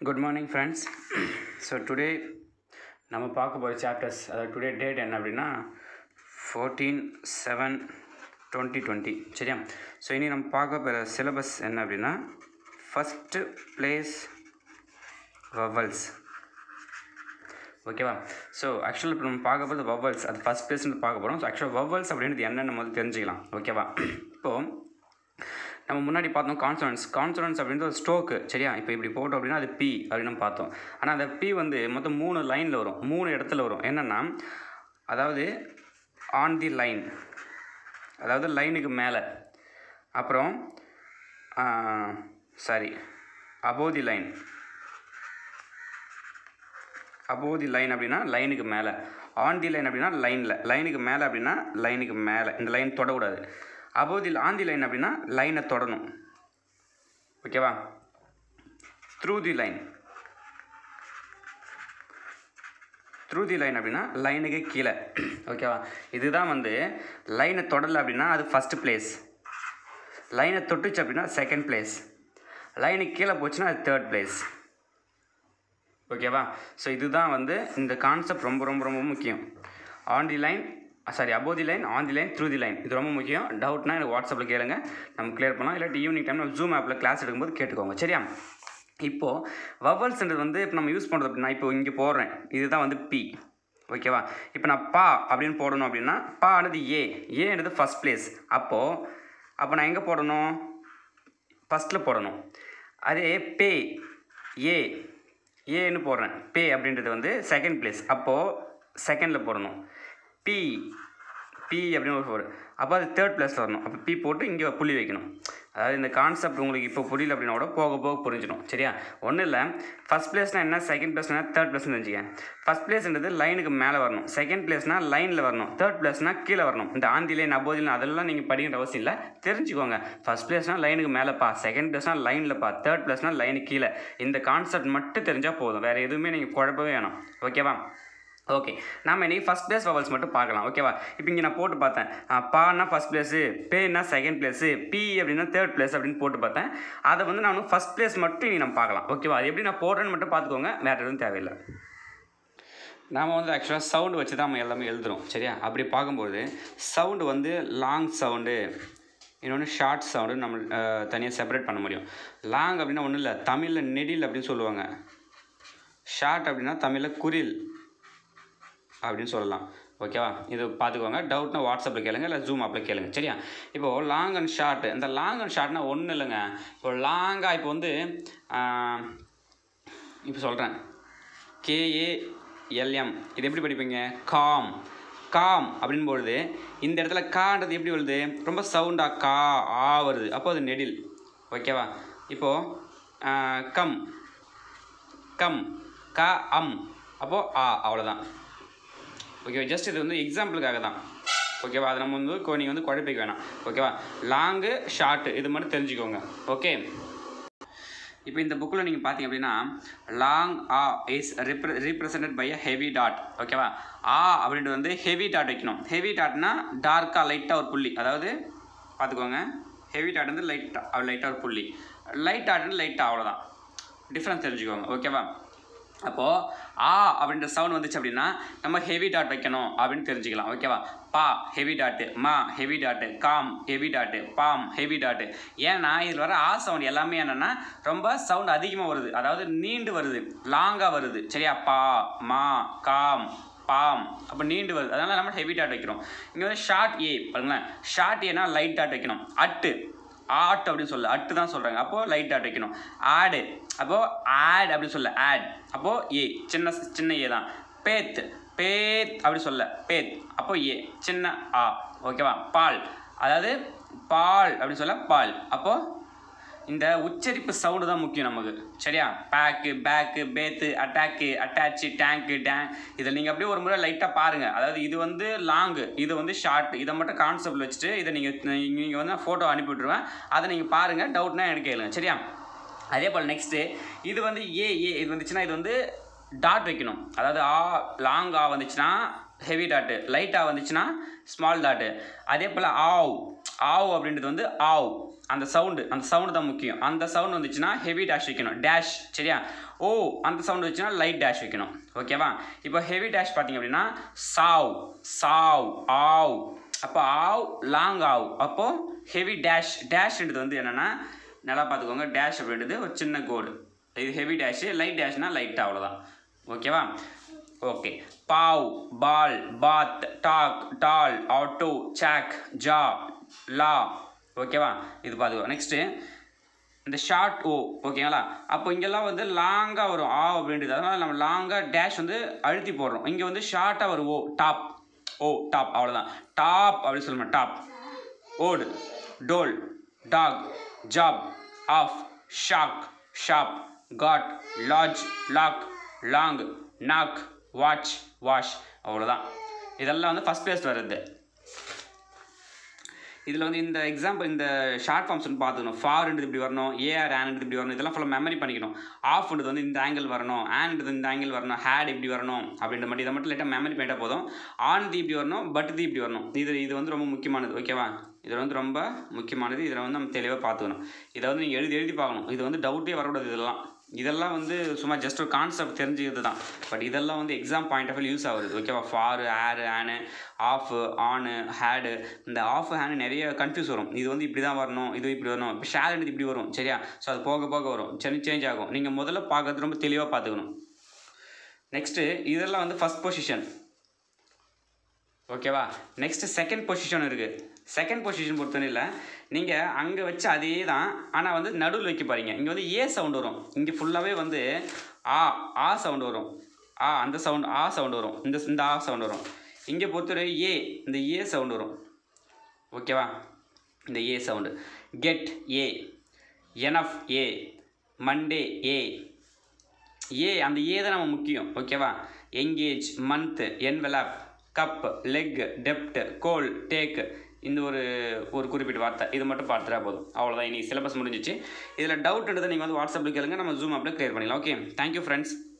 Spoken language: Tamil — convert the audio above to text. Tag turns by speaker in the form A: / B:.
A: good morning friends so today நம்ம பார்க்க போகிற சாப்டர்ஸ் அதாவது டுடே டேட் என்ன அப்படின்னா ஃபோர்டீன் செவன் டுவெண்ட்டி டுவெண்ட்டி சரியா ஸோ இனி நம்ம பார்க்க போகிற சிலபஸ் என்ன அப்படின்னா ஃபஸ்ட்டு பிளேஸ் வவல்ஸ் ஓகேவா ஸோ ஆக்சுவலாக இப்போ நம்ம பார்க்க போகிறது வவல்ஸ் அது ஃபஸ்ட் பிளேஸ்னு பார்க்க போகிறோம் ஸோ ஆக்சுவலாக வவல்ஸ் அப்படின்றது என்னென்னு முதல்ல தெரிஞ்சுக்கலாம் ஓகேவா இப்போது நம்ம முன்னாடி பார்த்தோம் கான்சனன்ஸ் கான்சனன்ஸ் அப்படின்றது ஒரு ஸ்ட்ரோக்கு சரியா இப்போ இப்படி போட்டோம் அப்படின்னா அது பி அப்படின்னு நம்ம பார்த்தோம் ஆனால் அந்த பி வந்து மொத்தம் மூணு லைனில் வரும் மூணு இடத்துல வரும் என்னென்னா அதாவது ஆன் தி லைன் அதாவது லைனுக்கு மேலே அப்புறம் sorry above the line above the line அப்படின்னா லைனுக்கு மேலே ஆன் தி லைன் அப்படின்னா லைனில் லைனுக்கு மேலே அப்படின்னா லைனுக்கு மேலே இந்த லைன் தொடக்கூடாது above the on the line அப்படின்னா லைனை தொடணும் ஓகேவா through the line through the line அப்படின்னா லைனுக்கு கீழே ஓகேவா இதுதான் வந்து லைனை தொடலை அப்படின்னா அது ஃபஸ்ட்டு பிளேஸ் லைனை தொட்டுச்சு அப்படின்னா செகண்ட் பிளேஸ் லைனுக்கு கீழே போச்சுன்னா அது தேர்ட் பிளேஸ் ஓகேவா ஸோ இதுதான் வந்து இந்த கான்செப்ட் ரொம்ப ரொம்ப ரொம்ப முக்கியம் on the line sorry above the line on the line through the line இது ரொம்ப முக்கியம் டவுட்னா எனக்கு வாட்ஸ்அப்பில் கேளுங்க நம்ம கிளியர் பண்ணலாம் இல்லாட்டி ஈவினிங் டைம் நம்ம ஜூம் ஆப்பில் கிளாஸ் எடுக்கும்போது கேட்டுக்கோங்க சரியா இப்போது வவல்ஸ்ன்றது வந்து இப்போ நம்ம யூஸ் பண்ணுறது அப்படின்னா இப்போ இங்கே போடுறேன் இதுதான் வந்து பி ஓகேவா இப்போ நான் பா அப்படின்னு போடணும் அப்படின்னா பா ஆனது ஏ ஏன்றது ஃபஸ்ட் பிளேஸ் அப்போது அப்போ நான் எங்கே போடணும் ஃபஸ்ட்டில் போடணும் அதே பே ஏ ஏன்னு போடுறேன் பே அப்படின்றது வந்து செகண்ட் பிளேஸ் அப்போது செகண்டில் போடணும் பி பி அப்படின்னு ஒரு ஃபோர் அப்போ அது தேர்ட் பிளேஸில் வரணும் அப்போ பி போட்டு இங்கே புள்ளி வைக்கணும் அதாவது இந்த கான்செப்ட் உங்களுக்கு இப்போ புரியல அப்படின்னா கூட போக போக புரிஞ்சிடும் சரியா ஒன்றும் இல்லை ஃபஸ்ட் பிளேஸ்னால் என்ன செகண்ட் பிளேஸ்னால் தேர்ட் பிளேஸ்னு தெரிஞ்சுக்க ஃபஸ்ட் பிளேஸ்ன்றது லைனுக்கு மேலே வரணும் செகண்ட் பிளேஸ்னால் லைனில் வரணும் தேர்ட் பிளேஸ்னால் கீழே வரணும் இந்த ஆந்தி லைன் அபோதி லைன் அதெல்லாம் நீங்கள் படிக்கிற அவசியம் இல்லை தெரிஞ்சுக்கோங்க ஃபஸ்ட் பிளேஸ்னால் லைனுக்கு மேலேப்பா செகண்ட் பிளேஸ்னால் லைனில்ப்பா தேர்ட் பிளேஸ்னால் லைனுக்கு கீழே இந்த கான்செப்ட் மட்டும் தெரிஞ்சால் போதும் வேறு எதுவுமே நீங்கள் குழப்பவே வேணாம் ஓகேவா ஓகே நம்ம இன்றைக்கி ஃபஸ்ட் பிளேஸ் வவல்ஸ் மட்டும் பார்க்கலாம் ஓகேவா இப்போ இங்கே நான் போட்டு பார்த்தேன் பான்னா ஃபஸ்ட் பிளேஸு பேன்னா செகண்ட் பிளேஸு பி அப்படின்னா தேர்ட் பிளேஸ் அப்படின்னு போட்டு பார்த்தேன் அதை வந்து நான் ஃபஸ்ட் பிளேஸ் மட்டும் இனி நம்ம பார்க்கலாம் ஓகேவா அது எப்படி நான் போடுறேன்னு மட்டும் பார்த்துக்கோங்க வேறு எதுவும் தேவையில்லை நாம் வந்து ஆக்சுவலாக சவுண்டு வச்சு தான் நம்ம எல்லாமே எழுதுகிறோம் சரியா அப்படி பார்க்கும்போது சவுண்டு வந்து லாங் சவுண்டு இன்னொன்று ஷார்ட் சவுண்டு நம்ம தனியாக செப்பரேட் பண்ண முடியும் லாங் அப்படின்னா ஒன்றும் இல்லை தமிழில் நெடில் அப்படின்னு சொல்லுவாங்க ஷார்ட் அப்படின்னா தமிழில் குரில் அப்படின்னு சொல்லலாம் ஓகேவா இது பார்த்துக்கோங்க டவுட்னா வாட்ஸ்அப்பில் கேளுங்க இல்லை ஜூம் ஆப்பில் கேளுங்க சரியா இப்போது லாங் அண்ட் ஷார்ட் இந்த லாங் அண்ட் ஷார்ட்னா ஒன்றும் இல்லைங்க இப்போ லாங்காக இப்போ வந்து இப்போ சொல்கிறேன் கேஏஎல்எம் இது எப்படி படிப்பீங்க காம் காம் அப்படின்னு பொழுது இந்த இடத்துல கான்றது எப்படி வருது ரொம்ப சவுண்டாக கா ஆ வருது அப்போ அது நெடில் ஓகேவா இப்போது கம் கம் க அம் அப்போது ஆ அவ்வளோதான் ஓகேவா ஜஸ்ட் இது வந்து எக்ஸாம்பிளுக்காக தான் ஓகேவா அதை நம்ம வந்து கொ- நீங்கள் வந்து குழப்பிக்க வேணாம் ஓகேவா லாங்கு ஷார்ட்டு இது மட்டும் தெரிஞ்சுக்கோங்க ஓகே இப்போ இந்த புக்கில் நீங்கள் பார்த்தீங்க அப்படின்னா லாங் ஆ இஸ் ரிப்ர represented by a heavy dot ஓகேவா ஆ அப்படின்றது வந்து ஹெவி டாட் வைக்கணும் ஹெவி டாட்னா டார்க்காக லைட்டாக ஒரு புள்ளி அதாவது பார்த்துக்கோங்க ஹெவி டாட் வந்து லைட்டாக லைட்டாக ஒரு புள்ளி லைட் டாட்னு லைட்டாக அவ்வளோதான் டிஃப்ரென்ஸ் தெரிஞ்சுக்கோங்க ஓகேவா அப்போது ஆ அப்படின்ற சவுண்ட் வந்துச்சு அப்படின்னா நம்ம ஹெவி டாட் வைக்கணும் அப்படின்னு தெரிஞ்சுக்கலாம் ஓகேவா pa heavy dot ma heavy dot calm heavy dot palm heavy dot ஏன்னா இதில் வர ஆ சவுண்ட் எல்லாமே என்னென்னா ரொம்ப சவுண்ட் அதிகமாக வருது அதாவது நீண்டு வருது லாங்காக வருது சரியா பா மா காம் பாம் அப்போ நீண்டு வருது அதனால் நம்ம ஹெவி டாட் வைக்கிறோம் இங்கே வந்து ஷார்ட் ஏ பாருங்களேன் ஷார்ட் ஏனா லைட் டாட் வைக்கணும் அட்டு ஆட் அப்படின்னு சொல்ல அட்டு தான் சொல்கிறாங்க அப்போது லைட் டாட் வைக்கணும் ஆடு அப்போது ஆட் அப்படின்னு சொல்ல ஆட் அப்போது ஏ சின்ன சின்ன ஏ தான் பேத் பேத் அப்படி சொல்ல பேத் அப்போ ஏ சின்ன ஆ ஓகேவா பால் அதாவது பால் அப்படின்னு சொல்ல பால் அப்போது இந்த உச்சரிப்பு சவுண்டு தான் முக்கியம் நமக்கு சரியா back back bath attack attach tank tank இதை நீங்கள் அப்படியே ஒரு முறை லைட்டாக பாருங்கள் அதாவது இது வந்து லாங்கு இது வந்து ஷார்ட் இதை மட்டும் கான்செப்டில் வச்சுட்டு இதை நீங்கள் நீங்கள் வந்து ஃபோட்டோ அனுப்பி விட்ருவேன் அதை நீங்கள் பாருங்கள் டவுட்னா எனக்கு கேளுங்க சரியா அதே போல் நெக்ஸ்ட்டு இது வந்து ஏ ஏ இது வந்துச்சுன்னா இது வந்து டாட் வைக்கணும் அதாவது ஆ லாங் ஆ வந்துச்சுன்னா ஹெவி டாட்டு லைட்டாக வந்துச்சுன்னா ஸ்மால் டாட்டு அதே போல் ஆவ் ஆவ் அப்படின்றது வந்து ஆவ் அந்த சவுண்டு அந்த சவுண்டு தான் முக்கியம் அந்த சவுண்ட் வந்துச்சுன்னா ஹெவி டேஷ் வைக்கணும் டேஷ் சரியா ஓ அந்த சவுண்ட் வந்துச்சுன்னா லைட் டேஷ் வைக்கணும் ஓகேவா இப்போ ஹெவி டேஷ் பார்த்தீங்க அப்படின்னா சாவ் சாவ் ஆவ் அப்போ ஆவ் லாங் ஆவ் அப்போது ஹெவி டேஷ் டேஷ்ன்றது வந்து என்னென்னா நல்லா பார்த்துக்கோங்க டேஷ் அப்படின்றது ஒரு சின்ன கோடு இது ஹெவி டேஷு லைட் டேஷ்னா லைட் அவ்வளோதான் ஓகேவா okay paw ball path talk tall auto chalk jaw law ஓகேவா இது பார்த்துக்கோ நெக்ஸ்ட்டு இந்த ஷார்ட் ஓ ஓகேங்களா அப்போ இங்கெல்லாம் வந்து லாங்காக வரும் ஆ அப்படின்றது அதனால் நம்ம லாங்காக டேஷ் வந்து அழுத்தி போடுறோம் இங்கே வந்து ஷார்ட்டாக வரும் ஓ டாப் ஓ டாப் அவ்வளோதான் டாப் அப்படின்னு சொல்லுமா டாப் ஓடு doll dog job off shock shop god lodge lock long knock watch wash அவ்வளோதான் இதெல்லாம் வந்து ஃபஸ்ட் பிளேஸ் வருது இதில் வந்து இந்த எக்ஸாம்பிள் இந்த ஷார்ட் ஃபார்ம்ஸ் வந்து பார்த்துக்கணும் ஃபார்ன்றது இப்படி வரணும் ஏஆர் ஆன்ன்றது இப்படி வரணும் இதெல்லாம் ஃபுல்லாக மெமரி பண்ணிக்கணும் ஆஃப்ன்றது வந்து இந்த ஆங்கிள் வரணும் ஆன்ன்றது இந்த ஆங்கிள் வரணும் ஹேட் இப்படி வரணும் அப்படின்ற மட்டும் இதை மட்டும் லைட்டாக மெமரி பண்ணிட்டா போதும் ஆன் தி இப்படி வரணும் பட் தி இப்படி வரணும் இது இது வந்து ரொம்ப முக்கியமானது ஓகேவா இது வந்து ரொம்ப முக்கியமானது இதில் வந்து நம்ம தெளிவாக பார்த்துக்கணும் இதை வந்து நீங்கள் எழுதி எழுதி பார்க்கணும் இது வந்து டவுட்டே வரக்கூடாது இதெல்லாம் இதெல்லாம் வந்து சும்மா ஜஸ்ட் ஒரு கான்செப்ட் தெரிஞ்சுக்கிறது தான் பட் இதெல்லாம் வந்து எக்ஸாம் பாயிண்ட் ஆஃப் யூஸ் ஆகுது ஓகேவா for air on of on had இந்த ஆஃப் ஹேனு நிறைய கன்ஃபியூஸ் வரும் இது வந்து இப்படி தான் வரணும் இது இப்படி வரணும் இப்போ ஷேர்ன்றது இப்படி வரும் சரியா ஸோ அது போக போக வரும் சரி சேஞ்ச் ஆகும் நீங்கள் முதல்ல பார்க்கறது ரொம்ப தெளிவாக பார்த்துக்கணும் நெக்ஸ்ட்டு இதெல்லாம் வந்து ஃபஸ்ட் பொசிஷன் ஓகேவா நெக்ஸ்ட் செகண்ட் பொசிஷன் இருக்குது செகண்ட் பொசிஷன் பொறுத்தவரையில் நீங்கள் அங்கே வச்ச அதே தான் ஆனால் வந்து நடுவில் வைக்க பாருங்க இங்கே வந்து ஏ சவுண்ட் வரும் இங்கே ஃபுல்லாகவே வந்து ஆ ஆ சவுண்ட் வரும் ஆ அந்த சவுண்ட் ஆ சவுண்ட் வரும் இந்த இந்த ஆ சவுண்ட் வரும் இங்கே பொறுத்தவரை ஏ இந்த ஏ சவுண்ட் வரும் ஓகேவா இந்த ஏ சவுண்டு கெட் ஏ எனஃப் ஏ மண்டே ஏ ஏ அந்த ஏ தான் நம்ம முக்கியம் ஓகேவா engage month envelope cup leg டெப்ட் கோல் டேக் இந்த ஒரு ஒரு குறிப்பிட்ட வார்த்தை இது மட்டும் பார்த்துட்டா போதும் அவ்வளோதான் இனி சிலபஸ் முடிஞ்சிச்சு இதில் டவுட் இருந்தால் நீங்கள் வந்து வாட்ஸ்அப்பில் கேளுங்க நம்ம ஜூம் அப்பில் கிளியர் பண்ணிடலாம் ஓகே தேங்க்யூ ஃப்ரெண்ட்ஸ்